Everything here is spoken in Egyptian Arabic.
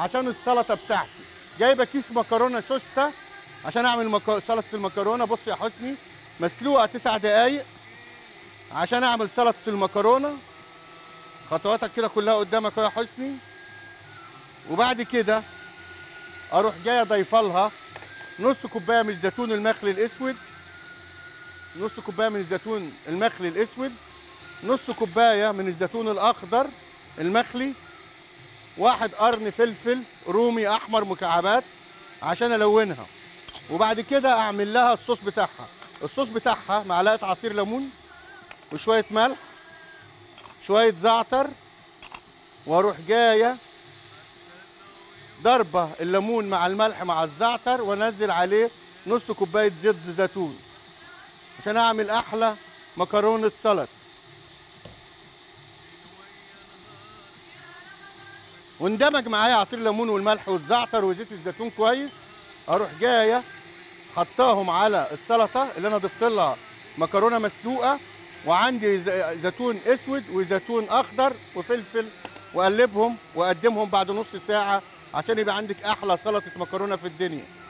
عشان السلطه بتاعتي جايبه كيس مكرونه سوسته عشان اعمل مك... سلطه المكرونه بص يا حسني مسلوقه تسع دقايق عشان اعمل سلطه المكرونه خطواتك كده كلها قدامك أهو يا حسني وبعد كده اروح جايه ضايفه لها نص كوبايه من الزيتون المخلي الاسود نص كوبايه من الزيتون المخلي الاسود نص كوبايه من الزيتون الاخضر المخلي واحد قرن فلفل رومي احمر مكعبات عشان الونها وبعد كده اعمل لها الصوص بتاعها الصوص بتاعها معلقه عصير ليمون وشويه ملح شويه زعتر واروح جايه ضربه الليمون مع الملح مع الزعتر وانزل عليه نص كوبايه زيت زيتون عشان اعمل احلى مكرونه سلطه واندمج معايا عصير الليمون والملح والزعتر وزيت الزيتون كويس اروح جايه حطاهم على السلطه اللي انا ضفت لها مكرونه مسلوقه وعندي ز- زيتون اسود وزيتون اخضر وفلفل واقلبهم واقدمهم بعد نص ساعه عشان يبقى عندك احلى سلطه مكرونه في الدنيا